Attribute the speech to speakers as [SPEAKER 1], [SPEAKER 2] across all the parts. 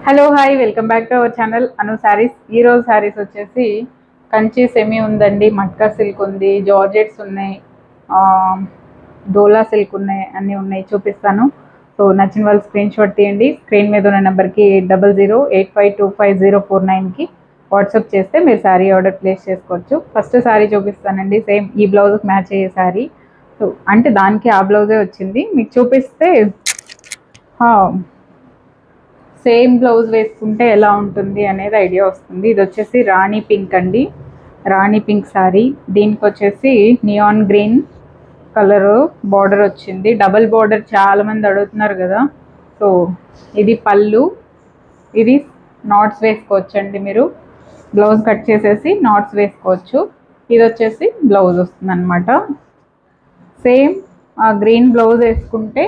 [SPEAKER 1] hello hi welcome back to our channel Anu saris ఈ రోజు శారీస్ వచ్చేసి కంచి సెమీ ఉందండి మట్కా సిల్క్ ఉంది జార్జెట్స్ ఉన్నాయి ఆ, డోలా సిల్క్ ఉన్నాయి అన్నీ ఉన్నాయి చూపిస్తాను సో నచ్చిన వాళ్ళు స్క్రీన్ షాట్ తీయండి స్క్రీన్ మీద ఉన్న నెంబర్కి eight double zero eight five two five zero four నైన్కి వాట్సాప్ చేస్తే మీరు శారీ ఆర్డర్ ప్లేస్ చేసుకోవచ్చు ఫస్ట్ శారీ చూపిస్తానండి సేమ్ ఈ బ్లౌజ్కి మ్యాచ్ అయ్యే శారీ సో అంటే దానికి ఆ బ్లౌజే వచ్చింది మీకు చూపిస్తే ఆ, సేమ్ బ్లౌజ్ వేసుకుంటే ఎలా ఉంటుంది అనేది ఐడియా వస్తుంది ఇది వచ్చేసి రాణి పింక్ అండి రాణి పింక్ శారీ దీనికి వచ్చేసి నియాన్ గ్రీన్ కలర్ బార్డర్ వచ్చింది డబల్ బార్డర్ చాలా మంది అడుగుతున్నారు కదా సో ఇది పళ్ళు ఇది నాట్స్ వేసుకోవచ్చు అండి మీరు బ్లౌజ్ కట్ చేసేసి నాట్స్ వేసుకోవచ్చు ఇది వచ్చేసి బ్లౌజ్ వస్తుంది అనమాట సేమ్ ఆ గ్రీన్ బ్లౌజ్ వేసుకుంటే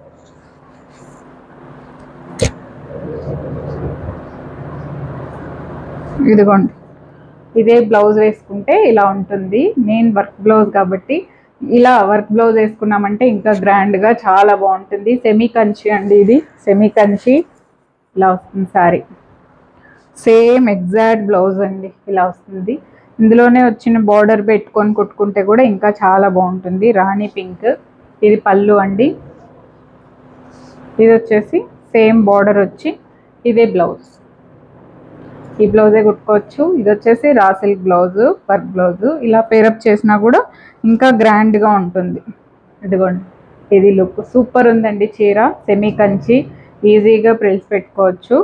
[SPEAKER 1] ఇదిగోండి ఇదే బ్లౌజ్ వేసుకుంటే ఇలా ఉంటుంది మెయిన్ వర్క్ బ్లౌజ్ కాబట్టి ఇలా వర్క్ బ్లౌజ్ వేసుకున్నామంటే ఇంకా గ్రాండ్గా చాలా బాగుంటుంది సెమీ కంచి అండి ఇది సెమీ కంచి ఇలా వస్తుంది సారీ సేమ్ ఎగ్జాక్ట్ బ్లౌజ్ అండి ఇలా వస్తుంది ఇందులోనే వచ్చిన బార్డర్ పెట్టుకొని కుట్టుకుంటే కూడా ఇంకా చాలా బాగుంటుంది రాణి పింక్ ఇది పళ్ళు అండి ఇది వచ్చేసి సేమ్ బార్డర్ వచ్చి ఇదే బ్లౌజ్ ఈ బ్లౌజే కుట్టుకోవచ్చు ఇది వచ్చేసి raw silk blouse work blouse ఇలా పేరప్ చేసినా కూడా ఇంకా గ్రాండ్గా ఉంటుంది ఇదిగోండి ఇది లుక్ సూపర్ ఉందండి చీర సెమీ కంచి ఈజీగా ప్రిల్స్ పెట్టుకోవచ్చు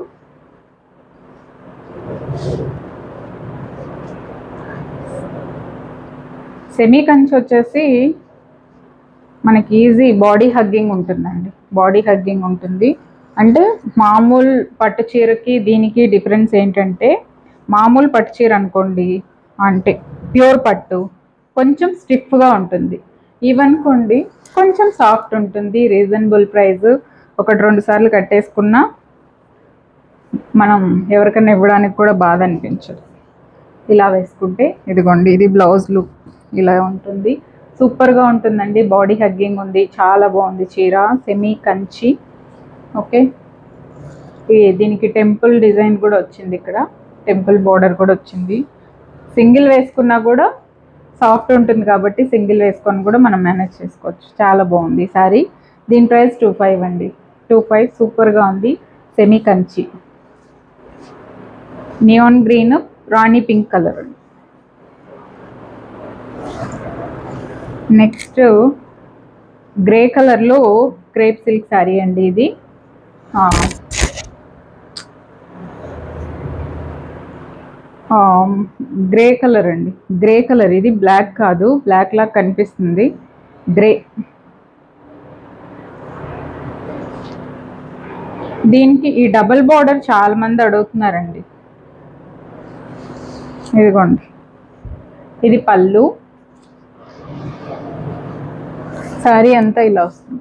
[SPEAKER 1] సెమీ కంచి వచ్చేసి మనకి ఈజీ బాడీ హగ్గింగ్ ఉంటుందండి బాడీ హగ్గింగ్ ఉంటుంది అంటే మామూలు పట్టు చీరకి దీనికి డిఫరెన్స్ ఏంటంటే మామూలు పట్టు చీర అనుకోండి అంటే ప్యూర్ పట్టు కొంచెం స్టిఫ్గా ఉంటుంది ఇవనుకోండి కొంచెం సాఫ్ట్ ఉంటుంది రీజనబుల్ ప్రైస్ ఒకటి రెండు సార్లు కట్టేసుకున్నా మనం ఎవరికైనా ఇవ్వడానికి కూడా బాధ అనిపించదు ఇలా వేసుకుంటే ఇదిగోండి ఇది బ్లౌజ్ లుక్ ఇలా ఉంటుంది సూపర్గా ఉంటుందండి బాడీ హగ్గింగ్ ఉంది చాలా బాగుంది చీర సెమీ కంచి ఓకే ఈ దీనికి టెంపుల్ డిజైన్ కూడా వచ్చింది ఇక్కడ టెంపుల్ బార్డర్ కూడా వచ్చింది సింగిల్ వేసుకున్నా కూడా సాఫ్ట్ ఉంటుంది కాబట్టి సింగిల్ వేసుకొని కూడా మనం మేనేజ్ చేసుకోవచ్చు చాలా బాగుంది ఈ సారీ దీని ప్రైస్ టూ ఫైవ్ అండి టూ ఫైవ్ సూపర్గా ఉంది semi Kanchi neon green rani pink colour next grey కలర్లో క్రేప్ సిల్క్ శారీ అండి ఇది ఆ, ఆ, గ్రే కలర్ అండి గ్రే కలర్ ఇది బ్లాక్ కాదు బ్లాక్ లాగా కనిపిస్తుంది గ్రే దీనికి ఈ డబల్ బార్డర్ చాలా మంది అడుగుతున్నారండి ఇదిగోండి ఇది పళ్ళు శారీ అంతా ఇలా వస్తుంది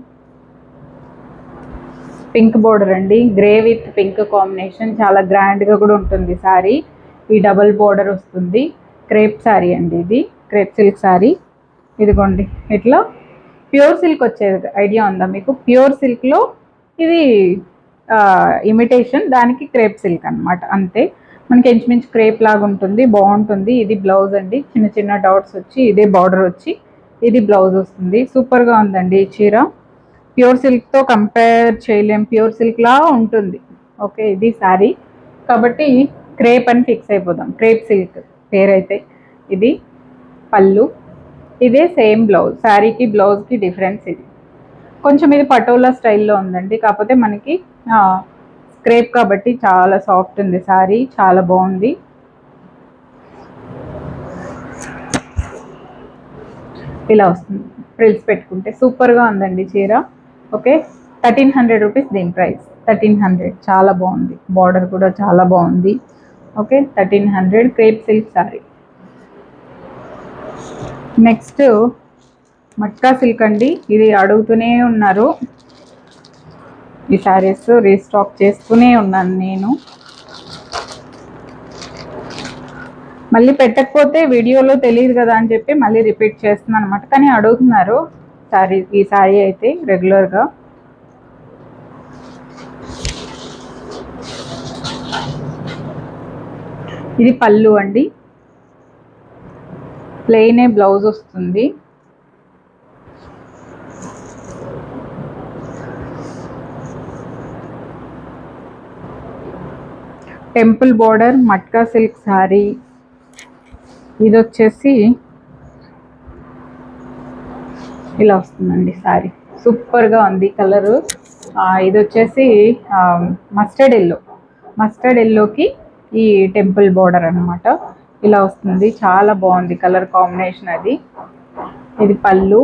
[SPEAKER 1] పింక్ బోర్డర్ అండి గ్రే విత్ పింక్ కాంబినేషన్ చాలా గ్రాండ్గా కూడా ఉంటుంది శారీ ఈ డబల్ బోర్డర్ వస్తుంది క్రేప్ శారీ అండి ఇది క్రేప్ సిల్క్ శారీ ఇదిగోండి ఇట్లా ప్యూర్ సిల్క్ వచ్చేది ఐడియా ఉందా మీకు ప్యూర్ సిల్క్లో ఇది ఇమిటేషన్ దానికి క్రేప్ సిల్క్ అన్నమాట అంతే మనకి ఇంచుమించు క్రేప్ లాగా ఉంటుంది బాగుంటుంది ఇది బ్లౌజ్ అండి చిన్న చిన్న డాట్స్ వచ్చి ఇదే బార్డర్ వచ్చి ఇది బ్లౌజ్ వస్తుంది సూపర్గా ఉందండి ఈ చీర ప్యూర్ సిల్క్తో కంపేర్ చేయలేం ప్యూర్ సిల్క్లా ఉంటుంది ఓకే ఇది శారీ కాబట్టి క్రేప్ అని ఫిక్స్ అయిపోదాం క్రేప్ సిల్క్ పేరైతే ఇది పళ్ళు ఇదే సేమ్ బ్లౌజ్ శారీకి బ్లౌజ్కి డిఫరెన్స్ ఇది కొంచెం ఇది పటోలా స్టైల్లో ఉందండి కాకపోతే మనకి క్రేప్ కాబట్టి చాలా సాఫ్ట్ ఉంది శారీ చాలా బాగుంది ఇలా వస్తుంది ఫ్రిల్స్ పెట్టుకుంటే సూపర్గా ఉందండి చీర ఓకే థర్టీన్ హండ్రెడ్ రూపీస్ దీని ప్రైస్ థర్టీన్ హండ్రెడ్ చాలా బాగుంది బార్డర్ కూడా చాలా బాగుంది okay thirteen hundred crepe silk sari next matka silk అండి ఇది అడుగుతూనే ఉన్నారు ఈ శారీస్ రీస్టాక్ చేస్తూనే ఉన్నాను నేను మళ్ళీ పెట్టకపోతే వీడియోలో తెలియదు కదా అని చెప్పి మళ్ళీ రిపీట్ చేస్తున్నాను అనమాట కానీ అడుగుతున్నారు శారీ ఈ శారీ అయితే రెగ్యులర్గా ఇది పళ్ళు అండి ప్లెయినే బ్లౌజ్ వస్తుంది temple border matka silk sari ఇది వచ్చేసి ఇలా వస్తుందండి శారీ సూపర్గా ఉంది కలరు ఇది వచ్చేసి మస్టర్డ్ ఎల్లో మస్టర్డ్ ఎల్లోకి ఈ టెంపుల్ బోర్డర్ అన్నమాట ఇలా వస్తుంది చాలా బాగుంది కలర్ కాంబినేషన్ అది ఇది పళ్ళు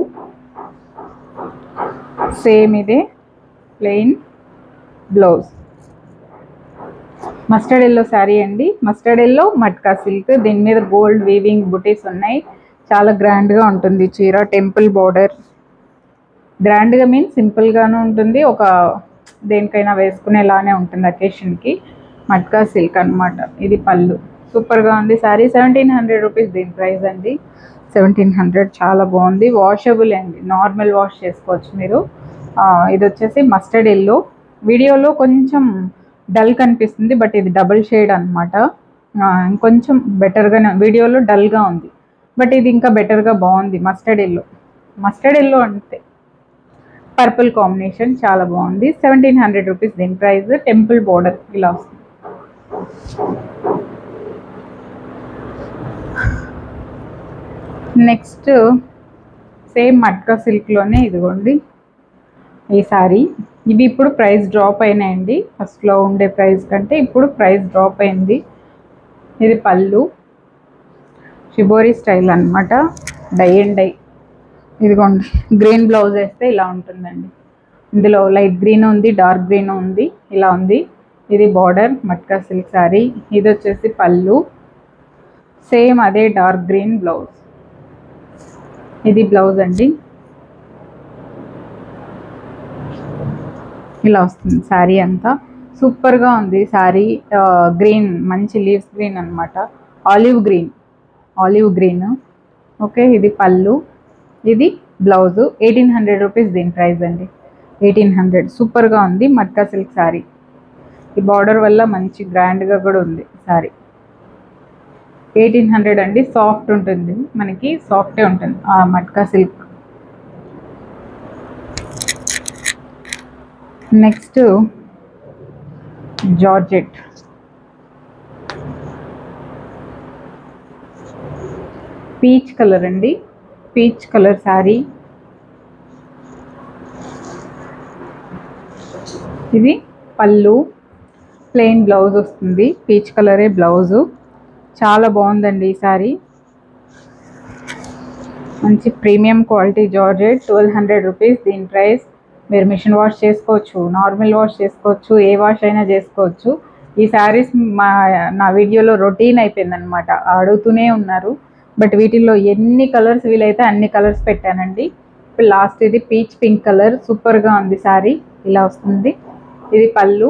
[SPEAKER 1] సేమ్ ఇదే plain blouse mustard yellow sari అండి మస్టర్డ్ ఎల్లో మట్కా సిల్క్ దీని మీద గోల్డ్ వీవింగ్ బుటీస్ ఉన్నాయి చాలా గ్రాండ్గా ఉంటుంది చీర టెంపుల్ బార్డర్ గ్రాండ్గా మీన్స్ సింపుల్గాను ఉంటుంది ఒక దేనికైనా వేసుకునేలానే ఉంటుంది అకేషన్కి మట్కా సిల్క్ అన్నమాట ఇది పళ్ళు సూపర్గా ఉంది శారీ సెవెంటీన్ హండ్రెడ్ రూపీస్ దీని ప్రైస్ అండి సెవెంటీన్ హండ్రెడ్ చాలా బాగుంది వాషబుల్ అండి నార్మల్ వాష్ చేసుకోవచ్చు మీరు ఆ, ఇది వచ్చేసి మస్టర్డ్ ఎల్లో వీడియోలో కొంచెం డల్ కనిపిస్తుంది బట్ ఇది డబుల్ షేడ్ అనమాట ఇంకొంచెం బెటర్గానే వీడియోలో డల్గా ఉంది బట్ ఇది ఇంకా బెటర్గా బాగుంది మస్టర్డ్ ఎల్లో మస్టర్డ్ ఎల్లో అంతే పర్పుల్ కాంబినేషన్ చాలా బాగుంది సెవెంటీన్ హండ్రెడ్ రూపీస్ దీని ప్రైస్ టెంపుల్ బోర్డర్ ఇలా వస్తుంది నెక్స్ట్ సేమ్ మట్కా సిల్క్లోనే ఇదిగోండి ఈ సారీ ఇవి ఇప్పుడు ప్రైస్ డ్రాప్ అయినాయండి ఫస్ట్లో ఉండే ప్రైస్ కంటే ఇప్పుడు ప్రైస్ డ్రాప్ అయింది ఇది పళ్ళు షిబోరి స్టైల్ అన్నమాట డై అండ్ డై ఇదిగోండి గ్రీన్ బ్లౌజ్ వేస్తే ఇలా ఉంటుందండి ఇందులో లైట్ గ్రీన్ ఉంది డార్క్ గ్రీన్ ఉంది ఇలా ఉంది ఇది బార్డర్ మట్కా సిల్క్ శారీ ఇది వచ్చేసి పళ్ళు సేమ్ అదే డార్క్ గ్రీన్ బ్లౌజ్ ఇది బ్లౌజ్ అండి ఇలా వస్తుంది శారీ అంతా సూపర్గా ఉంది శారీ గ్రీన్ మంచి లీవ్స్ గ్రీన్ అన్నమాట olive green olive green okay ఇది పళ్ళు ఇది బ్లౌజ్ ఎయిటీన్ హండ్రెడ్ రూపీస్ దీని ప్రైస్ అండి ఎయిటీన్ హండ్రెడ్ సూపర్గా ఉంది మట్కా సిల్క్ శారీ ఈ బార్డర్ వల్ల మంచి గ్రాండ్గా కూడా ఉంది శారీ ఎయిటీన్ హండ్రెడ్ అండి సాఫ్ట్ ఉంటుంది మనకి సాఫ్టే ఉంటుంది ఆ matka silk next georgette peach colour అండి పీచ్ కలర్ శారీ ఇది పళ్ళు ప్లెయిన్ బ్లౌజ్ వస్తుంది పీచ్ కలరే బ్లౌజు చాలా బాగుందండి ఈ శారీ మంచి premium quality georgette twelve hundred rupees దీని ప్రైస్ మీరు మిషన్ వాష్ చేసుకోవచ్చు నార్మల్ వాష్ చేసుకోవచ్చు ఏ వాష్ అయినా చేసుకోవచ్చు ఈ శారీస్ మా నా వీడియోలో రొటీన్ అయిపోయిందనమాట అడుగుతూనే ఉన్నారు బట్ వీటిల్లో ఎన్ని కలర్స్ వీలైతే అన్ని కలర్స్ పెట్టానండి ఇప్పుడు లాస్ట్ ఇది పీచ్ పింక్ కలర్ సూపర్గా ఉంది శారీ ఇలా వస్తుంది ఇది పళ్ళు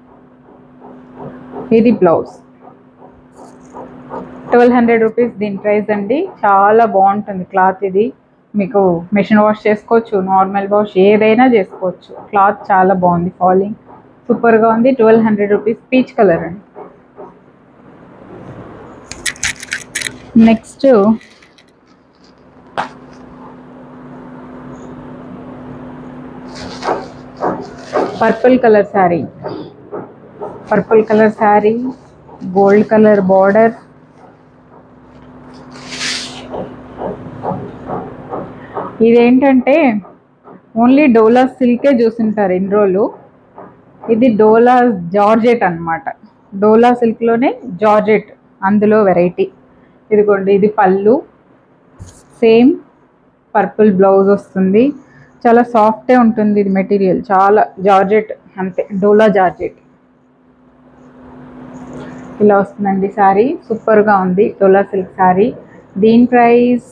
[SPEAKER 1] ఇది బ్లౌజ్ ట్వెల్వ్ హండ్రెడ్ రూపీస్ దీని ప్రైస్ అండి చాలా బాగుంటుంది క్లాత్ ఇది మీకు మిషన్ వాష్ చేసుకోవచ్చు నార్మల్ వాష్ ఏదైనా చేసుకోవచ్చు క్లాత్ చాలా బాగుంది ఫాలింగ్ సూపర్గా ఉంది twelve hundred rupees peach colour అండి next purple colour sari purple colour sari gold colour border ఇదేంటంటే ఓన్లీ డోలా సిల్కే చూసింటారు ఇన్ని రోజులు ఇది డోలా జార్జెట్ అన్నమాట డోలా సిల్క్లోనే జార్జెట్ అందులో వెరైటీ ఇదిగోండి ఇది పళ్ళు సేమ్ పర్పుల్ బ్లౌజ్ వస్తుంది చాలా సాఫ్టే ఉంటుంది ఇది మెటీరియల్ చాలా జార్జెట్ అంతే డోలా జార్జెట్ ఇలా వస్తుందండి శారీ సూపర్గా ఉంది డోలా సిల్క్ శారీ దీని ప్రైస్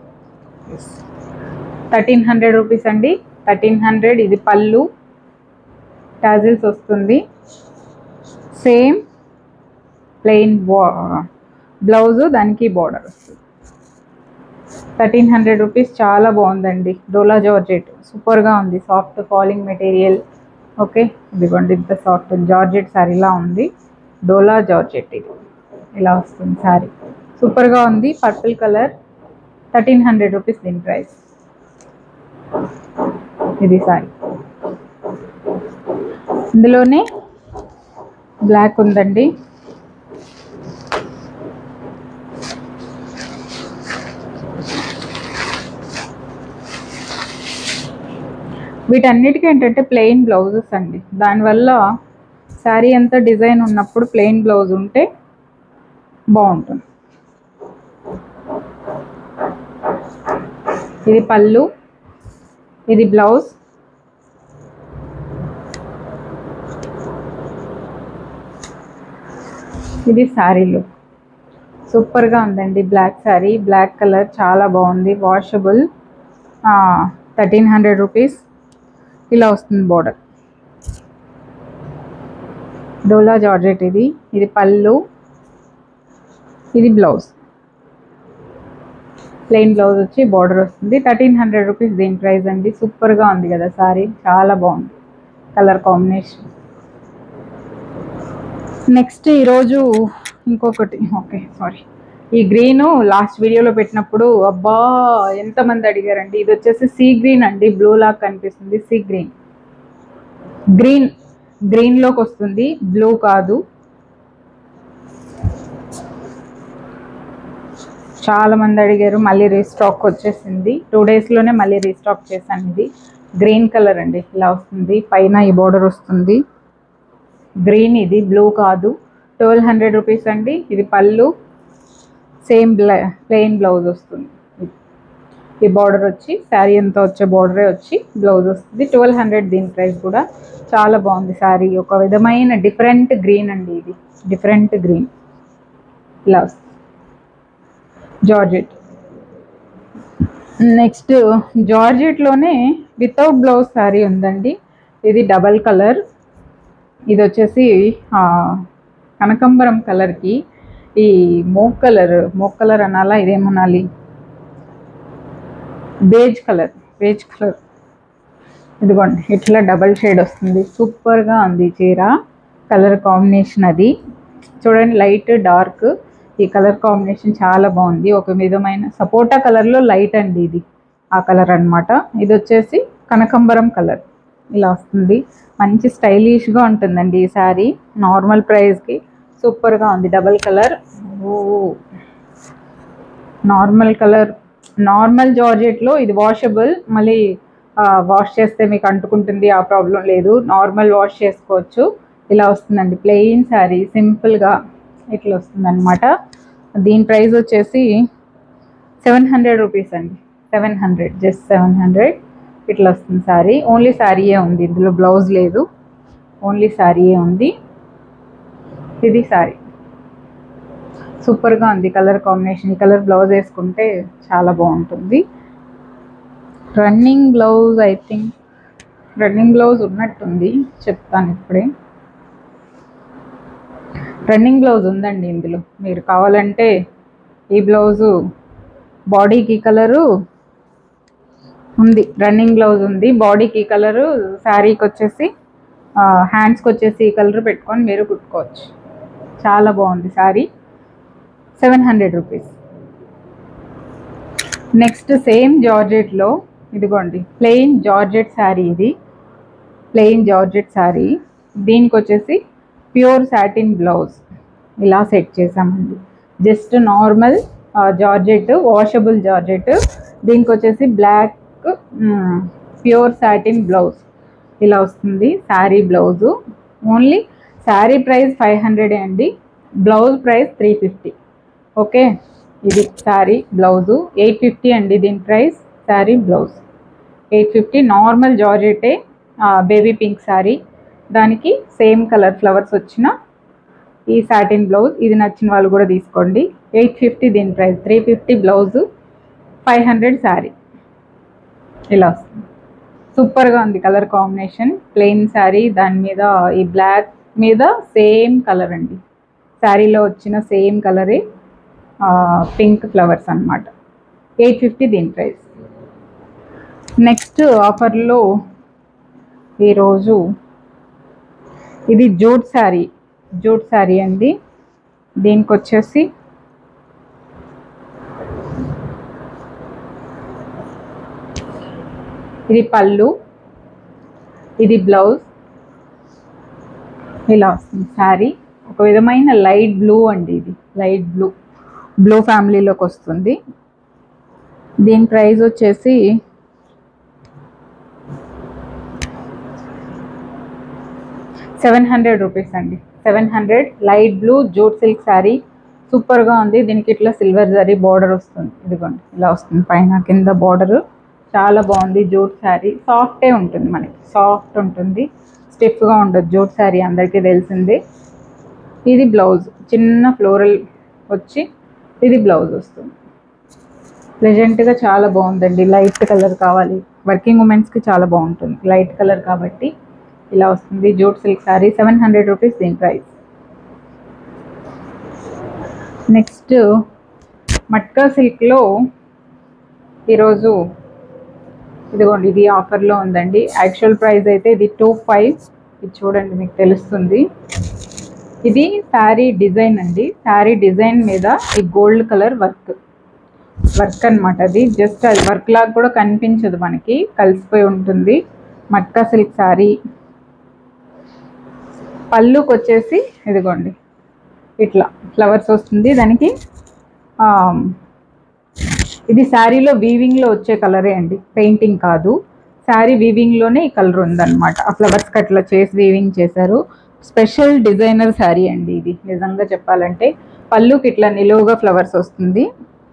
[SPEAKER 1] థర్టీన్ హండ్రెడ్ రూపీస్ అండి థర్టీన్ హండ్రెడ్ ఇది పళ్ళు టాజిల్స్ వస్తుంది సేమ్ ప్లెయిన్ బ్లౌజు దానికి బార్డర్ వస్తుంది థర్టీన్ హండ్రెడ్ రూపీస్ చాలా బాగుందండి డోలా జార్జెట్ సూపర్గా ఉంది సాఫ్ట్ ఫాలింగ్ మెటీరియల్ ఓకే ఇదిగోండి ఇంత సాఫ్ట్ జార్జెట్ సారీలా ఉంది డోలా జార్జెట్ ఇది ఇలా వస్తుంది శారీ సూపర్గా ఉంది purple colour thirteen hundred rupees దీని ప్రైస్ ఇది శారీ ఇందులోనే బ్లాక్ ఉందండి వీటన్నిటికీ ఏంటంటే ప్లెయిన్ బ్లౌజెస్ అండి దానివల్ల శారీ అంతా డిజైన్ ఉన్నప్పుడు ప్లెయిన్ బ్లౌజ్ ఉంటే బాగుంటుంది ఇది పళ్ళు ఇది బ్లౌజ్ ఇది శారీ లుక్ సూపర్గా ఉందండి బ్లాక్ శారీ బ్లాక్ కలర్ చాలా బాగుంది వాషబుల్ థర్టీన్ హండ్రెడ్ రూపీస్ ఇలా వస్తుంది బోర్డర్ డోలా జార్జెట్ ఇది ఇది పళ్ళు ఇది బ్లౌజ్ ప్లెయిన్ బ్లౌజ్ వచ్చి బార్డర్ వస్తుంది థర్టీన్ హండ్రెడ్ రూపీస్ దీని ప్రైస్ అండి సూపర్గా ఉంది కదా సారీ చాలా బాగుంది కలర్ కాంబినేషన్ నెక్స్ట్ ఈరోజు ఇంకొకటి ఓకే సారీ ఈ గ్రీన్ లాస్ట్ వీడియోలో పెట్టినప్పుడు అబ్బా ఎంతమంది అడిగారండి ఇది వచ్చేసి సీ గ్రీన్ అండి బ్లూ లాగా కనిపిస్తుంది సీ గ్రీన్ గ్రీన్ గ్రీన్లోకి వస్తుంది బ్లూ కాదు చాలా మంది అడిగారు మళ్ళీ రీస్టాక్ వచ్చేసింది టూ డేస్లోనే మళ్ళీ రీస్టాక్ చేశాను ఇది గ్రీన్ కలర్ అండి ఇలా వస్తుంది పైన ఈ బోర్డర్ వస్తుంది గ్రీన్ ఇది బ్లూ కాదు ట్వెల్వ్ హండ్రెడ్ రూపీస్ అండి ఇది పళ్ళు సేమ్ బ్లా ప్లెయిన్ బ్లౌజ్ వస్తుంది ఈ బార్డర్ వచ్చి శారీ అంతా వచ్చే బార్డరే వచ్చి బ్లౌజ్ వస్తుంది ట్వెల్వ్ హండ్రెడ్ దీని ప్రైస్ కూడా చాలా బాగుంది శారీ ఒక విధమైన డిఫరెంట్ గ్రీన్ అండి ఇది డిఫరెంట్ గ్రీన్ ఇలా వస్తుంది జార్జెట్ నెక్స్ట్ జార్జెట్లోనే వితౌట్ బ్లౌజ్ శారీ ఉందండి ఇది డబల్ కలర్ ఇది వచ్చేసి ఆ, కనకంబరం కలర్కి ఈ మోక్ కలర్ మోక్ కలర్ అనాలా ఇదేమనాలి బేజ్ కలర్ బేజ్ కలర్ ఇదిగోండి ఇట్లా డబల్ షేడ్ వస్తుంది సూపర్గా ఉంది ఈ చీర కలర్ కాంబినేషన్ అది చూడండి లైట్ డార్క్ ఈ కలర్ కాంబినేషన్ చాలా బాగుంది ఒక విధమైన సపోటా కలర్లో లైట్ అండి ఇది ఆ కలర్ అన్నమాట ఇది వచ్చేసి కనకంబరం కలర్ ఇలా వస్తుంది మంచి స్టైలిష్గా ఉంటుందండి ఈ శారీ నార్మల్ ప్రైస్కి సూపర్గా ఉంది డబల్ కలర్ ఓ నార్మల్ కలర్ నార్మల్ జార్జెట్లో ఇది వాషబుల్ మళ్ళీ వాష్ చేస్తే మీకు అంటుకుంటుంది ఆ ప్రాబ్లం లేదు నార్మల్ వాష్ చేసుకోవచ్చు ఇలా వస్తుందండి ప్లెయిన్ శారీ సింపుల్గా ఇట్లా వస్తుంది అనమాట దీని ప్రైస్ వచ్చేసి సెవెన్ హండ్రెడ్ రూపీస్ అండి seven hundred just seven hundred ఇట్లా వస్తుంది శారీ ఓన్లీ శారీయే ఉంది ఇందులో బ్లౌజ్ లేదు ఓన్లీ శారీయే ఉంది ఇది శారీ సూపర్గా ఉంది కలర్ కాంబినేషన్ ఈ కలర్ బ్లౌజ్ వేసుకుంటే చాలా బాగుంటుంది running blouse I think running blouse ఉన్నట్టుంది చెప్తాను ఇప్పుడే రన్నింగ్ బ్లౌజ్ ఉందండి ఇందులో మీరు కావాలంటే ఈ బ్లౌజు బాడీకి కలరు ఉంది రన్నింగ్ బ్లౌజ్ ఉంది బాడీకి కలరు శారీకి వచ్చేసి హ్యాండ్స్కి వచ్చేసి ఈ కలర్ పెట్టుకొని మీరు కుట్టుకోవచ్చు చాలా బాగుంది sari seven hundred rupees next same జార్జెట్లో ఇదిగోండి ప్లెయిన్ జార్జెట్ శారీ ఇది ప్లెయిన్ జార్జెట్ శారీ దీనికి వచ్చేసి ప్యూర్ సాటిన్ బ్లౌజ్ ఇలా సెట్ చేసామండి just normal georgette washable georgette దీనికి వచ్చేసి బ్లాక్ ప్యూర్ సాటిన్ బ్లౌజ్ ఇలా వస్తుంది sari blouse only sari price five హండ్రెడే అండి blouse price three fifty okay ఇది శారీ బ్లౌజు ఎయిట్ ఫిఫ్టీ అండి దీని price sari blouse eight fifty normal జార్జెటే బేబీ పింక్ శారీ దానికి సేమ్ కలర్ ఫ్లవర్స్ వచ్చిన ఈ సాటిన్ బ్లౌజ్ ఇది నచ్చిన వాళ్ళు కూడా తీసుకోండి ఎయిట్ ఫిఫ్టీ దీని price three fifty blouse five hundred sari ఇలా వస్తుంది సూపర్గా ఉంది కలర్ కాంబినేషన్ ప్లెయిన్ శారీ దాని మీద ఈ బ్లాక్ మీద సేమ్ కలర్ అండి శారీలో వచ్చిన సేమ్ కలరే పింక్ ఫ్లవర్స్ అన్నమాట ఎయిట్ ఫిఫ్టీ దీని ప్రైస్ నెక్స్ట్ ఆఫర్లో ఈరోజు ఇది జూట్ శారీ జూట్ శారీ అండి దీనికి వచ్చేసి ఇది పళ్ళు ఇది బ్లౌజ్ ఇలా వస్తుంది శారీ ఒక విధమైన లైట్ బ్లూ అండి ఇది లైట్ బ్లూ బ్లూ ఫ్యామిలీలోకి వస్తుంది దీని ప్రైస్ వచ్చేసి సెవెన్ హండ్రెడ్ రూపీస్ అండి seven hundred light blue jute silk sari సూపర్గా ఉంది దీనికి ఇట్లా సిల్వర్ జరీ బార్డర్ వస్తుంది ఇదిగోండి ఇలా వస్తుంది పైన కింద బార్డర్ చాలా బాగుంది జూట్ శారీ సాఫ్టే ఉంటుంది మనకి సాఫ్ట్ ఉంటుంది స్టిఫ్గా ఉండదు జూట్ శారీ అందరికీ తెలిసిందే ఇది బ్లౌజ్ చిన్న ఫ్లోరల్ వచ్చి ఇది బ్లౌజ్ వస్తుంది ప్లెజెంట్గా చాలా బాగుందండి లైట్ కలర్ కావాలి వర్కింగ్ ఉమెన్స్కి చాలా బాగుంటుంది లైట్ కలర్ కాబట్టి ఇలా వస్తుంది jute silk sari seven hundred rupees దీని ప్రైస్ నెక్స్ట్ మట్కా సిల్క్లో ఈరోజు ఇదిగోండి ఇది ఆఫర్లో ఉందండి యాక్చువల్ ప్రైస్ అయితే ఇది టూ ఫైవ్ ఇది చూడండి మీకు తెలుస్తుంది ఇది శారీ డిజైన్ అండి శారీ డిజైన్ మీద ఈ గోల్డ్ కలర్ వర్క్ వర్క్ అనమాట అది జస్ట్ అది వర్క్ లాగా కూడా కనిపించదు మనకి కలిసిపోయి ఉంటుంది మట్కా సిల్క్ శారీ పళ్ళుకి వచ్చేసి ఇదిగోండి ఇట్లా ఫ్లవర్స్ వస్తుంది దానికి ఆ, ఇది శారీలో వీవింగ్లో వచ్చే కలరే అండి పెయింటింగ్ కాదు శారీ వీవింగ్లోనే ఈ కలర్ ఉందన్నమాట ఆ ఫ్లవర్స్కి అట్లా చేసి వీవింగ్ చేశారు స్పెషల్ డిజైనర్ శారీ అండి ఇది నిజంగా చెప్పాలంటే పళ్ళుకి ఇట్లా నిలువుగా ఫ్లవర్స్ వస్తుంది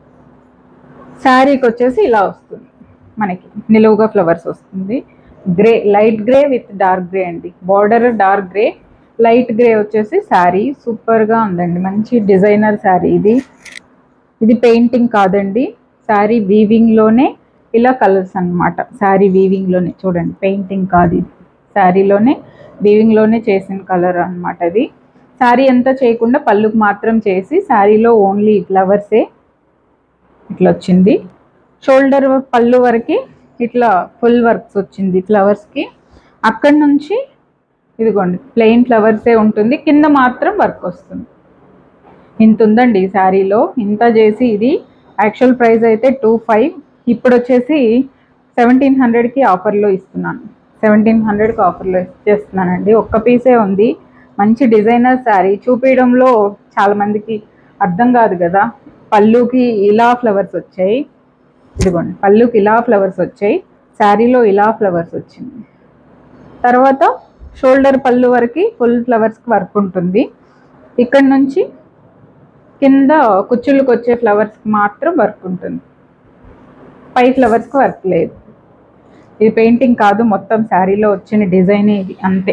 [SPEAKER 1] శారీకి వచ్చేసి ఇలా వస్తుంది మనకి నిలువుగా ఫ్లవర్స్ వస్తుంది grey light grey with dark grey అండి border dark grey light grey వచ్చేసి శారీ సూపర్గా ఉందండి మంచి డిజైనర్ శారీ ఇది ఇది పెయింటింగ్ కాదండి శారీ వీవింగ్లోనే ఇలా కలర్స్ అన్నమాట శారీ వీవింగ్లోనే చూడండి పెయింటింగ్ కాదు ఇది శారీలోనే వీవింగ్లోనే చేసిన కలర్ అన్నమాట అది శారీ అంతా చేయకుండా పళ్ళుకు మాత్రం చేసి శారీలో ఓన్లీ ఫ్లవర్సే ఇట్లా వచ్చింది షోల్డర్ పళ్ళు వరకు ఇట్లా ఫుల్ వర్క్స్ వచ్చింది ఫ్లవర్స్కి అక్కడి నుంచి ఇదిగోండి ప్లెయిన్ ఫ్లవర్సే ఉంటుంది కింద మాత్రం వర్క్ వస్తుంది ఇంత ఉందండి ఈ శారీలో ఇంత చేసి ఇది యాక్చువల్ ప్రైస్ అయితే టూ ఫైవ్ ఇప్పుడు వచ్చేసి సెవెంటీన్ హండ్రెడ్కి ఆఫర్లో ఇస్తున్నాను సెవెంటీన్ హండ్రెడ్కి ఆఫర్లో ఇచ్చేస్తున్నానండి ఒక్క పీసే ఉంది మంచి డిజైనర్ శారీ చూపించడంలో చాలామందికి అర్థం కాదు కదా పళ్ళుకి ఇలా ఫ్లవర్స్ వచ్చాయి ఇదిగోండి పళ్ళుకి ఇలా ఫ్లవర్స్ వచ్చాయి శారీలో ఇలా ఫ్లవర్స్ వచ్చింది తర్వాత షోల్డర్ పళ్ళు వరకు ఫుల్ ఫ్లవర్స్కి వర్క్ ఉంటుంది ఇక్కడ నుంచి కింద కుచ్చుళ్ళకి వచ్చే ఫ్లవర్స్కి మాత్రం వర్క్ ఉంటుంది పై ఫ్లవర్స్కి వర్క్ లేదు ఇది పెయింటింగ్ కాదు మొత్తం శారీలో వచ్చిన డిజైనే ఇది అంతే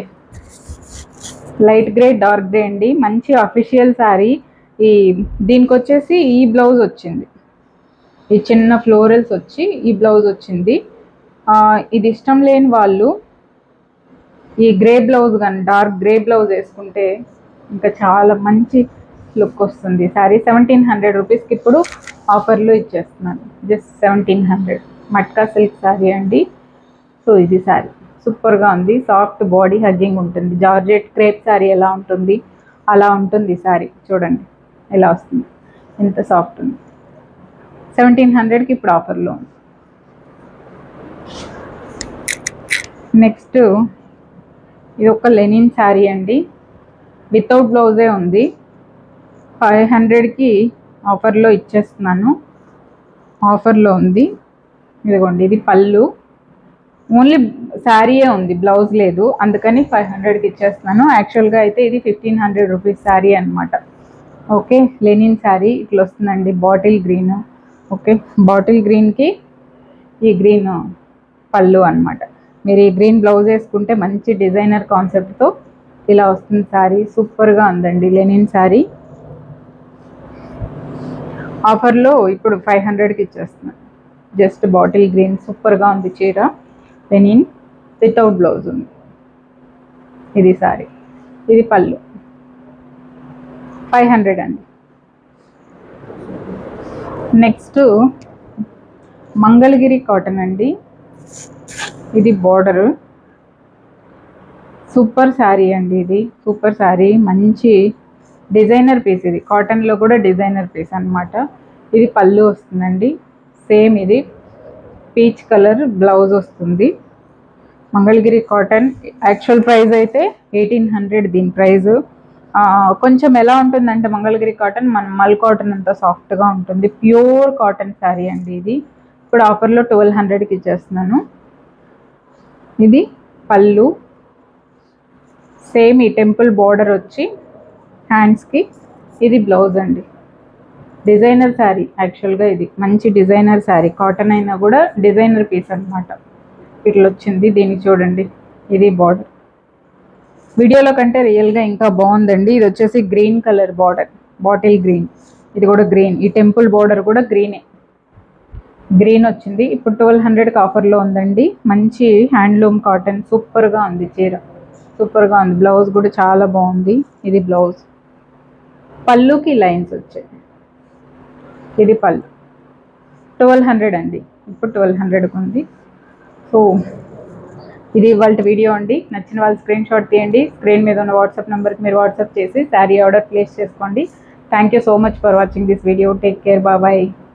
[SPEAKER 1] లైట్ గ్రే డార్క్ గ్రే అండి మంచి అఫీషియల్ శారీ ఈ దీనికి వచ్చేసి ఈ బ్లౌజ్ వచ్చింది ఈ చిన్న ఫ్లోరల్స్ వచ్చి ఈ బ్లౌజ్ వచ్చింది ఆ, ఇది ఇష్టం లేని వాళ్ళు ఈ గ్రే బ్లౌజ్ కానీ డార్క్ గ్రే బ్లౌజ్ వేసుకుంటే ఇంకా చాలా మంచి లుక్ వస్తుంది శారీ సెవెంటీన్ హండ్రెడ్ రూపీస్కి ఇప్పుడు ఆఫర్లో ఇచ్చేస్తున్నాను just seventeen hundred matka silk sari అండి సో ఇది శారీ సూపర్గా ఉంది సాఫ్ట్ బాడీ హగ్గింగ్ ఉంటుంది జార్జెట్ క్రేప్ శారీ ఎలా ఉంటుంది అలా ఉంటుంది ఈ శారీ చూడండి ఎలా వస్తుంది ఎంత సాఫ్ట్ ఉంది సెవెంటీన్ హండ్రెడ్కి ఇప్పుడు ఆఫర్లో ఉంది నెక్స్ట్ ఇది ఒక లెనిన్ శారీ అండి వితౌట్ బ్లౌజే ఉంది ఫైవ్ హండ్రెడ్కి ఆఫర్లో ఇచ్చేస్తున్నాను ఆఫర్లో ఉంది ఇదిగోండి ఇది పళ్ళు ఓన్లీ శారీయే ఉంది బ్లౌజ్ లేదు అందుకని ఫైవ్ హండ్రెడ్కి ఇచ్చేస్తున్నాను యాక్చువల్గా అయితే ఇది ఫిఫ్టీన్ హండ్రెడ్ రూపీస్ శారీ అనమాట ఓకే లెనిన్ శారీ ఇట్లా వస్తుందండి బాటిల్ గ్రీన్ ఓకే బాటిల్ గ్రీన్కి ఈ గ్రీన్ పళ్ళు అన్నమాట మీరు ఈ గ్రీన్ బ్లౌజ్ వేసుకుంటే మంచి డిజైనర్ కాన్సెప్ట్తో ఇలా వస్తుంది శారీ సూపర్గా ఉందండి లెనిన్ శారీ ఆఫర్లో ఇప్పుడు ఫైవ్ హండ్రెడ్కి ఇచ్చేస్తున్నాను జస్ట్ బాటిల్ గ్రీన్ సూపర్గా ఉంది చీర లెనిన్ వితౌట్ బ్లౌజ్ ఉంది ఇది సారీ ఇది పళ్ళు ఫైవ్ హండ్రెడ్ అండి నెక్స్ట్ మంగళగిరి కాటన్ అండి ఇది బార్డర్ సూపర్ శారీ అండి ఇది సూపర్ శారీ మంచి డిజైనర్ పీస్ ఇది కాటన్లో కూడా డిజైనర్ పీస్ అన్నమాట ఇది పళ్ళు వస్తుందండి సేమ్ ఇది పీచ్ కలర్ బ్లౌజ్ వస్తుంది మంగళగిరి కాటన్ యాక్చువల్ ప్రైస్ అయితే ఎయిటీన్ హండ్రెడ్ దీని ప్రైస్ కొంచెం ఎలా ఉంటుందంటే మంగళగిరి కాటన్ మన మల్ కాటన్ అంత సాఫ్ట్గా ఉంటుంది ప్యూర్ కాటన్ శారీ అండి ఇది ఇప్పుడు ఆఫర్లో ట్వెల్వ్ హండ్రెడ్కి ఇచ్చేస్తున్నాను ఇది పళ్ళు సేమ్ ఈ టెంపుల్ బార్డర్ వచ్చి హ్యాండ్స్కి ఇది బ్లౌజ్ అండి డిజైనర్ శారీ యాక్చువల్గా ఇది మంచి డిజైనర్ శారీ కాటన్ అయినా కూడా డిజైనర్ పీస్ అన్నమాట ఇట్లా వచ్చింది దీనికి చూడండి ఇది బార్డర్ వీడియోలో కంటే రియల్గా ఇంకా బాగుందండి ఇది వచ్చేసి green colour border bottle green ఇది కూడా గ్రీన్ ఈ టెంపుల్ బార్డర్ కూడా గ్రీనే గ్రీన్ వచ్చింది ఇప్పుడు ట్వెల్వ్ హండ్రెడ్కి ఆఫర్లో ఉందండి మంచి హ్యాండ్లూమ్ కాటన్ సూపర్గా ఉంది చీర సూపర్గా ఉంది బ్లౌజ్ కూడా చాలా బాగుంది ఇది బ్లౌజ్ పళ్ళుకి లైన్స్ వచ్చాయి ఇది పళ్ళు ట్వెల్వ్ హండ్రెడ్ అండి ఇప్పుడు ట్వెల్వ్ హండ్రెడ్కి ఉంది సో ఇది ఇవాళ వీడియో అండి నచ్చిన వాళ్ళు స్క్రీన్ షాట్ తీయండి స్క్రీన్ మీద ఉన్న వాట్సాప్ నెంబర్కి మీరు వాట్సాప్ చేసి శారీ ఆర్డర్ ప్లేస్ చేసుకోండి thank you so much for watching this video take care బాబాయ్